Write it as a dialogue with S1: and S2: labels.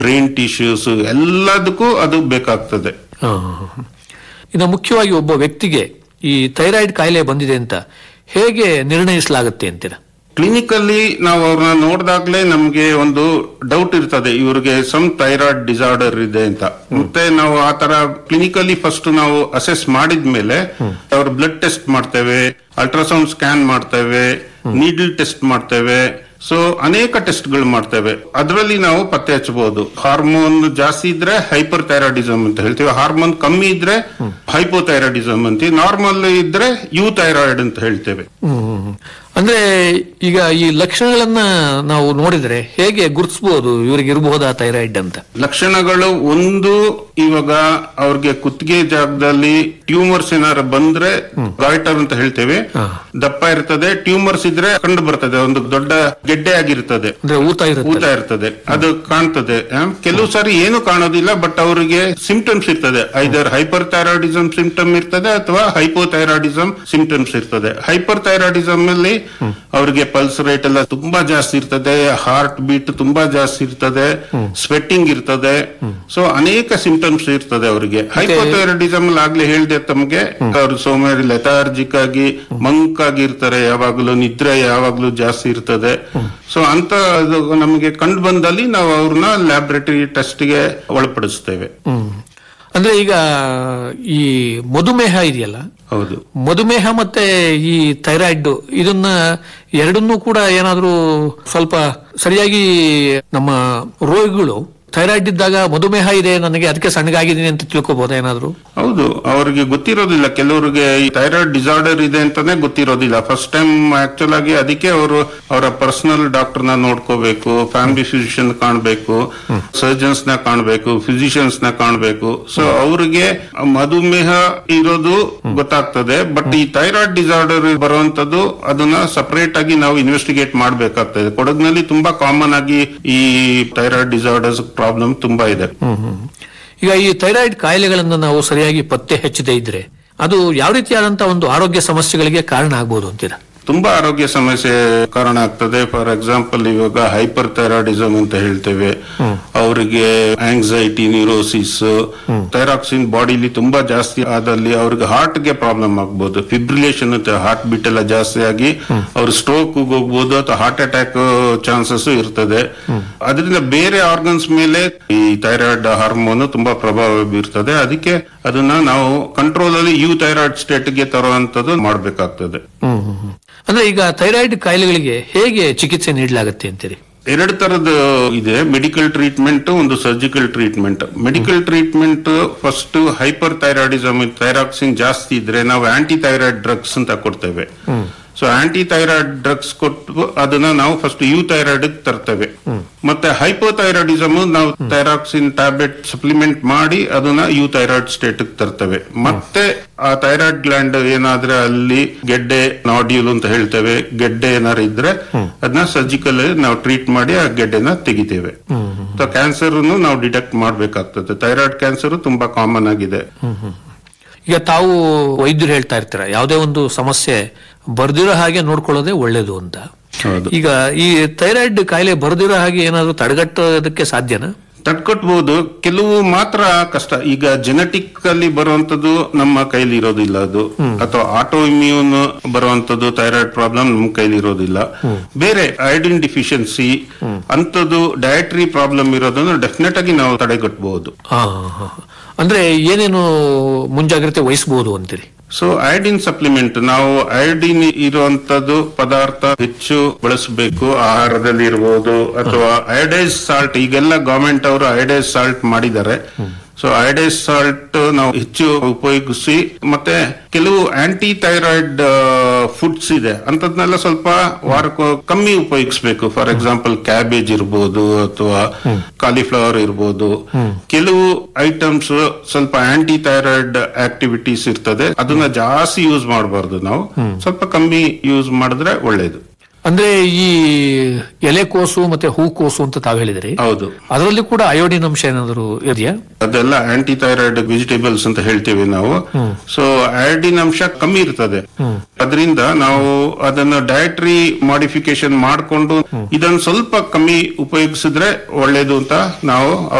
S1: Brain tissues ಎಲ್ಲದಕ್ಕೂ ಅದು ಬೇಕಾಗ್ತದೆ
S2: ಹಾ, ಹಾ, ಹಾ. ಇನ್ನು ಮುಖ್ಯವಾಗಿ ಒಬ್ಬ ವ್ಯಕ್ತಿಗೆ ಈ ಥೈರಾಯ್ಡ್ ಕಾಯಿಲೆ ಬಂದಿದೆ ಅಂತ ಹೇಗೆ ನಿರ್ಣಯಿಸಲಾಗುತ್ತೆ ಅಂತೀರಾ
S1: ಕ್ಲಿನಿಕಲ್ಲಿ ನಾವು ಅವ್ರನ್ನ ನೋಡಿದಾಗ್ಲೇ ನಮ್ಗೆ ಒಂದು ಡೌಟ್ ಇರ್ತದೆ ಇವ್ರಿಗೆ ಸಮ್ ಥೈರಾಯ್ಡ್ ಡಿಸಾರ್ಡರ್ ಇದೆ ಅಂತ ಮತ್ತೆ ನಾವು ಆ ತರ ಕ್ಲಿನಿಕಲ್ಲಿ ಫಸ್ಟ್ ನಾವು ಅಸೆಸ್ ಮಾಡಿದ್ಮೇಲೆ ಅವ್ರ ಬ್ಲಡ್ ಟೆಸ್ಟ್ ಮಾಡ್ತೇವೆ ಅಲ್ಟ್ರಾಸೌಂಡ್ ಸ್ಕ್ಯಾನ್ ಮಾಡ್ತೇವೆ ನೀಡಲ್ ಟೆಸ್ಟ್ ಮಾಡ್ತೇವೆ ಸೊ ಅನೇಕ ಟೆಸ್ಟ್ಗಳು ಮಾಡ್ತೇವೆ ಅದರಲ್ಲಿ ನಾವು ಪತ್ತೆ ಹಚ್ಚಬಹುದು ಹಾರ್ಮೋನ್ ಜಾಸ್ತಿ ಇದ್ರೆ ಹೈಪರ್ ಥೈರಾಯ್ಡಿಸಮ್ ಅಂತ ಹೇಳ್ತೀವಿ ಹಾರ್ಮೋನ್ ಕಮ್ಮಿ ಇದ್ರೆ ಹೈಪೋಥೈರಾಯ್ಡಿಸಮ್ ಅಂತೀವಿ ನಾರ್ಮಲ್ ಇದ್ರೆ ಯು ಥೈರಾಯ್ಡ್ ಅಂತ ಹೇಳ್ತೇವೆ
S2: ಹ್ಮ್. ಅಂದ್ರೆ ಈಗ ಈ ಲಕ್ಷಣಗಳನ್ನ ನಾವು ನೋಡಿದ್ರೆ ಹೇಗೆ ಗುರುತಿಸಬಹುದು ಇವರಿಗೆ ಇರಬಹುದಾ ಥೈರಾಯ್ಡ್ ಅಂತ
S1: ಲಕ್ಷಣಗಳು ಒಂದು ಇವಾಗ ಅವ್ರಿಗೆ ಕುತ್ತಿಗೆ ಜಾಗದಲ್ಲಿ ಟ್ಯೂಮರ್ಸ್ ಏನಾರು ಬಂದ್ರೆ ಗಾಯ್ಟರ್ ಅಂತ ಹೇಳ್ತೇವೆ ದಪ್ಪ ಇರ್ತದೆ ಟ್ಯೂಮರ್ಸ್ ಇದ್ರೆ ಕಂಡು ಬರ್ತದೆ ಒಂದು ದೊಡ್ಡ ಗೆಡ್ಡೆ ಆಗಿರ್ತದೆ
S2: ಅಂದ್ರೆ ಊತ ಇರುತ್ತೆ
S1: ಊತ ಇರ್ತದೆ ಅದು ಕಾಣ್ತದೆ ಆ, ಕೆಲವು ಸಾರಿ ಏನು ಕಾಣೋದಿಲ್ಲ ಬಟ್ ಅವರಿಗೆ ಸಿಂಪ್ಟಮ್ಸ್ ಇರ್ತದೆ ಐದರ್ ಹೈಪರ್ ಥೈರಾಯ್ಡಿಸಮ್ ಸಿಂಪ್ಟಮ್ ಇರ್ತದೆ ಅಥವಾ ಹೈಪೋಥೈರಾಯ್ಡಿಸಮ್ ಸಿಂಪ್ಟಮ್ಸ್ ಇರ್ತದೆ ಹೈಪರ್ ಥೈರಾಯ್ಡಿಸಮ್ ಅಲ್ಲಿ ಅವರಿಗೆ ಪಲ್ಸ್ ರೇಟ್ ಎಲ್ಲ ತುಂಬಾ ಜಾಸ್ತಿ ಇರ್ತದೆ ಹಾರ್ಟ್ ಬೀಟ್ ತುಂಬಾ ಜಾಸ್ತಿ ಇರ್ತದೆ ಸ್ವೆಟ್ಟಿಂಗ್ ಇರ್ತದೆ ಸೊ ಅನೇಕ ಸಿಂಪ್ಟಮ್ಸ್ ಇರ್ತದೆ ಅವರಿಗೆ ಹೈಪೋಥೈರಾಯ್ಡಿಸಮ್ ಅಲ್ಲಿ ಆಗ್ಲೇ ಹೇಳಿದೆ ತಮ್ಗೆ ಅವರು ಸೋಮಾರಿ ಲೆಥಾರ್ಜಿಕ್ ಆಗಿ ಮಂಕ್ ಆಗಿರ್ತಾರೆ ಯಾವಾಗ್ಲೂ ನಿದ್ರೆ ಯಾವಾಗ್ಲೂ ಜಾಸ್ತಿ ಇರ್ತದೆ ಸೊ ಅಂತ ಅದು ನಮಗೆ ಕಂಡು ಬಂದಲ್ಲಿ ನಾವು ಅವ್ರನ್ನ ಲ್ಯಾಬ್ರೇಟರಿ ಟೆಸ್ಟ್ ಗೆ ಒಳಪಡಿಸ್ತೇವೆ
S2: ಹ್ಮ್. ಅಂದ್ರೆ ಈಗ ಈ ಮಧುಮೇಹ ಇದೆಯಲ್ಲ
S1: ಹೌದು
S2: ಮಧುಮೇಹ ಮತ್ತೆ ಈ ಥೈರಾಯ್ಡ್ ಇದನ್ನ ಎರಡನ್ನೂ ಕೂಡ ಏನಾದ್ರೂ ಸ್ವಲ್ಪ ಸರಿಯಾಗಿ ನಮ್ಮ ರೋಗಿಗಳು ಥೈರಾಯ್ಡ್ ಇದ್ದಾಗ ಮಧುಮೇಹ ಇದೆ ನನಗೆ ಅದಕ್ಕೆ ಸಣ್ಣಗಾಗಿದ್ದೀನಿ ಅಂತ ತಿಳ್ಕೊಬಹುದಾ ಏನಾದ್ರು
S1: ಹೌದು ಅವ್ರಿಗೆ ಗೊತ್ತಿರೋದಿಲ್ಲ ಕೆಲವರಿಗೆ ಈ ಥೈರಾಯ್ಡ್ ಡಿಸಾರ್ಡರ್ ಇದೆ ಅಂತಾನೆ ಗೊತ್ತಿರೋದಿಲ್ಲ ಫಸ್ಟ್ ಟೈಮ್ ಆಕ್ಚುಲ್ ಆಗಿ ಅದಕ್ಕೆ ಅವರು ಅವರ ಪರ್ಸನಲ್ ಡಾಕ್ಟರ್ ನ ನೋಡ್ಕೋಬೇಕು ಫ್ಯಾಮಿಲಿ ಫಿಸಿಷಿಯನ್ ಕಾಣ್ಬೇಕು ಸರ್ಜನ್ಸ್ ನ ಕಾಣ್ಬೇಕು ಫಿಸಿಷಿಯನ್ಸ್ ನ ಕಾಣ್ಬೇಕು ಸೊ ಅವ್ರಿಗೆ ಮಧುಮೇಹ ಇರೋದು ಗೊತ್ತಾಗ್ತದೆ ಬಟ್ ಈ ಥೈರಾಯ್ಡ್ ಡಿಸಾರ್ಡರ್ ಬರುವಂತದ್ದು ಅದನ್ನ ಸಪರೇಟ್ ಆಗಿ ನಾವು ಇನ್ವೆಸ್ಟಿಗೇಟ್ ಮಾಡ್ಬೇಕಾಗ್ತದೆ ಕೊಡಗಿನಲ್ಲಿ ತುಂಬಾ ಕಾಮನ್ ಆಗಿ ಈ ಥೈರಾಯ್ಡ್ ಡಿಸಾರ್ಡರ್ಸ್ ಪ್ರಾಬ್ಲಮ್ ತುಂಬಾ ಇದೆ
S2: ಈಗ ಈ ಥೈರಾಯ್ಡ್ ಕಾಯಿಲೆಗಳನ್ನ ನಾವು ಸರಿಯಾಗಿ ಪತ್ತೆ ಹಚ್ಚದೇ ಇದ್ರೆ ಅದು ಯಾವ ರೀತಿಯಾದಂತಹ ಒಂದು ಆರೋಗ್ಯ ಸಮಸ್ಯೆಗಳಿಗೆ ಕಾರಣ ಆಗ್ಬೋದು ಅಂತೀರಾ
S1: ತುಂಬಾ ಆರೋಗ್ಯ ಸಮಸ್ಯೆ ಕಾರಣ ಆಗ್ತದೆ ಫಾರ್ ಎಕ್ಸಾಂಪಲ್ ಇವಾಗ ಹೈಪರ್ ಥೈರಾಯ್ಡಿಸಮ್ ಅಂತ ಹೇಳ್ತೇವೆ ಅವರಿಗೆ ಆಂಗ್ಸೈಟಿ ನ್ಯೂರೋಸಿಸ್ ಥೈರಾಕ್ಸಿನ್ ಬಾಡಿಲಿ ತುಂಬಾ ಜಾಸ್ತಿ ಆದಲ್ಲಿ ಅವ್ರಿಗೆ ಹಾರ್ಟ್ ಗೆ ಪ್ರಾಬ್ಲಮ್ ಆಗ್ಬೋದು ಫಿಬ್ರಿಲೇಷನ್ ಅಂತ ಹಾರ್ಟ್ ಬೀಟ್ ಎಲ್ಲ ಜಾಸ್ತಿ ಆಗಿ ಅವ್ರು ಸ್ಟ್ರೋಕ್ ಹೋಗ್ಬೋದು ಅಥವಾ ಹಾರ್ಟ್ ಅಟ್ಯಾಕ್ ಚಾನ್ಸಸ್ ಇರ್ತದೆ ಅದರಿಂದ ಬೇರೆ ಆರ್ಗನ್ಸ್ ಮೇಲೆ ಈ ಥೈರಾಯ್ಡ್ ಹಾರ್ಮೋನ್ ತುಂಬಾ ಪ್ರಭಾವ ಬೀರ್ತದೆ ಅದಕ್ಕೆ ಅದನ್ನ ನಾವು ಕಂಟ್ರೋಲ್ ಅಲ್ಲಿ ಯು ಥೈರಾಯ್ಡ್ ಸ್ಟೇಟ್ ಗೆ ತರುವಂತದ್ದು ಮಾಡ್ಬೇಕಾಗ್ತದೆ
S2: ಅಂದ್ರೆ ಈಗ ಥೈರಾಯ್ಡ್ ಕಾಯಿಲೆಗಳಿಗೆ ಹೇಗೆ ಚಿಕಿತ್ಸೆ ನೀಡಲಾಗುತ್ತೆ ಅಂತೀರಿ
S1: ಎರಡು ತರದ ಇದೆ ಮೆಡಿಕಲ್ ಟ್ರೀಟ್ಮೆಂಟ್ ಒಂದು surgical treatment medical treatment first hyper thyroidism thyroxine ಜಾಸ್ತಿ ಇದ್ರೆ ನಾವು ಆಂಟಿ ಥೈರಾಯ್ಡ್ ಡ್ರಗ್ಸ್ ಅಂತ ಕೊಡ್ತೇವೆ ಸೊ ಆಂಟಿ ಥೈರಾಯ್ಡ್ ಡ್ರಗ್ಸ್ ಕೊಟ್ಟು ಅದನ್ನ ನಾವು ಫಸ್ಟ್ ಯು ಥೈರಾಯ್ಡ್ ತರ್ತೇವೆ ಮತ್ತೆ ಹೈಪೋಥೈರಾಯ್ಡಿಸಮ್ ನಾವು ಥೈರಾಕ್ಸಿನ್ ಟ್ಯಾಬ್ಲೆಟ್ ಸಪ್ಲಿಮೆಂಟ್ ಮಾಡಿ ಅದನ್ನ ಯು ಥೈರಾಯ್ಡ್ ಸ್ಟೇಟ್ ತರ್ತೇವೆ ಮತ್ತೆ ಆ ಥೈರಾಯ್ಡ್ ಗ್ಲ್ಯಾಂಡ್ ಏನಾದ್ರೆ ಅಲ್ಲಿ ಗೆಡ್ಡೆ ನಾಡ್ಯೂಲ್ ಅಂತ ಹೇಳ್ತೇವೆ ಗೆಡ್ಡೆ ಏನಾದ್ರು ಇದ್ರೆ ಅದನ್ನ ಸರ್ಜಿಕಲ್ ನಾವು ಟ್ರೀಟ್ ಮಾಡಿ ಆ ಗೆಡ್ಡೆನ ತೆಗಿತೇವೆ ಕ್ಯಾನ್ಸರ್ ನಾವು ಡಿಟೆಕ್ಟ್ ಮಾಡ್ಬೇಕಾಗ್ತದೆ ಥೈರಾಯ್ಡ್ ಕ್ಯಾನ್ಸರ್ ತುಂಬಾ ಕಾಮನ್ ಆಗಿದೆ
S2: ಈಗ ತಾವು ವೈದ್ಯರು ಹೇಳ್ತಾ ಇರ್ತೀರ ಯಾವುದೇ ಒಂದು ಸಮಸ್ಯೆ ಬರ್ದಿರೋ ಹಾಗೆ ನೋಡ್ಕೊಳ್ಳೋದೇ ಒಳ್ಳೇದು ಅಂತ
S1: ಹೌದು
S2: ಈಗ ಈ ಥೈರಾಯ್ಡ್ ಕಾಯಿಲೆ ಬರ್ದಿರೋ ಹಾಗೆ ಏನಾದ್ರು ತಡೆಗಟ್ಟೋದಕ್ಕೆ ಸಾಧ್ಯನಾ
S1: ತಡ್ಕೊಟ್ಬಹುದು ಕೆಲವು ಮಾತ್ರ ಕಷ್ಟ ಈಗ ಜೆನೆಟಿಕ್ ಅಲ್ಲಿ ಬರುವಂತದ್ದು ನಮ್ಮ ಕೈಲಿ ಇರೋದಿಲ್ಲ ಅದು ಅಥವಾ ಆಟೋ ಇಮ್ಯೂನ್ ಬರುವಂತದ್ದು ಥೈರಾಯ್ಡ್ ಪ್ರಾಬ್ಲಮ್ ನಮ್ಮ ಕೈಲಿ ಇರೋದಿಲ್ಲ ಬೇರೆ ಐಡಿನ್ ಡಿಫಿಷಿಯನ್ಸಿ ಅಂತದ್ದು ಡಯಟ್ರಿ ಪ್ರಾಬ್ಲಮ್ ಇರೋದನ್ನು ಡೆಫಿನೆಟ್ ಆಗಿ ನಾವು ತಡೆಗಟ್ಟಬಹುದು
S2: ಹಾ, ಹಾ, ಹಾ. ಅಂದ್ರೆ ಏನೇನು ಮುಂಜಾಗ್ರತೆ ವಹಿಸಬಹುದು ಅಂತೀರಿ
S1: ಸೊ ಐಡಿನ್ ಸಪ್ಲಿಮೆಂಟ್ ನಾವು ಐಡಿನ್ ಇರುವಂತದ್ದು ಪದಾರ್ಥ ಹೆಚ್ಚು ಬಳಸಬೇಕು ಆಹಾರದಲ್ಲಿ ಇರಬಹುದು ಅಥವಾ ಐಡೈಸ್ ಸಾಲ್ಟ್ ಈಗೆಲ್ಲ ಗವರ್ಮೆಂಟ್ ಅವರು ಐಡೈಸ್ ಸಾಲ್ಟ್ ಮಾಡಿದ್ದಾರೆ ಸೊ ಐಡೈಸ್ ಸಾಲ್ಟ್ ನಾವು ಹೆಚ್ಚು ಉಪಯೋಗಿಸಿ ಮತ್ತೆ ಕೆಲವು ಆಂಟಿ ಥೈರಾಯ್ಡ್ ಫುಡ್ಸ್ ಇದೆ ಅಂತದ್ನೆಲ್ಲ ಸ್ವಲ್ಪ ವಾರಕ್ಕೂ ಕಮ್ಮಿ ಉಪಯೋಗಿಸ್ಬೇಕು ಫಾರ್ ಎಕ್ಸಾಂಪಲ್ ಕ್ಯಾಬೇಜ್ ಇರ್ಬೋದು ಅಥವಾ ಕಾಲಿಫ್ಲವರ್ ಇರ್ಬೋದು ಕೆಲವು ಐಟಮ್ಸ್ ಸ್ವಲ್ಪ ಆಂಟಿ ಥೈರಾಯ್ಡ್ ಆಕ್ಟಿವಿಟೀಸ್ ಇರ್ತದೆ ಅದನ್ನ ಜಾಸ್ತಿ ಯೂಸ್ ಮಾಡಬಾರ್ದು ನಾವು ಸ್ವಲ್ಪ ಕಮ್ಮಿ ಯೂಸ್ ಮಾಡಿದ್ರೆ ಒಳ್ಳೇದು
S2: ಅಂದ್ರೆ ಈ ಎಲೆಕೋಸು ಮತ್ತೆ ಹೂಕೋಸು ಅಂತ ತಾವು ಹೇಳಿದ್ರಿ
S1: ಹೌದು
S2: ಅದರಲ್ಲಿ ಕೂಡ ಅಯೋಡಿನ್ ಅಂಶ ಏನಾದ್ರು ಇದೆಯಾ
S1: ಅದೆಲ್ಲ ಆಂಟಿ ಥೈರಾಯ್ಡ್ ವೆಜಿಟೇಬಲ್ಸ್ ಅಂತ ಹೇಳ್ತೇವೆ ನಾವು ಸೊ ಐಡಿನ್ ಅಂಶ ಕಮ್ಮಿ ಇರ್ತದೆ ಅದರಿಂದ ನಾವು ಅದನ್ನ ಡಯಟ್ರಿ ಮಾಡಿಫಿಕೇಶನ್ ಮಾಡಿಕೊಂಡು ಇದನ್ನ ಸ್ವಲ್ಪ ಕಮ್ಮಿ ಉಪಯೋಗಿಸಿದ್ರೆ ಒಳ್ಳೇದು ಅಂತ ನಾವು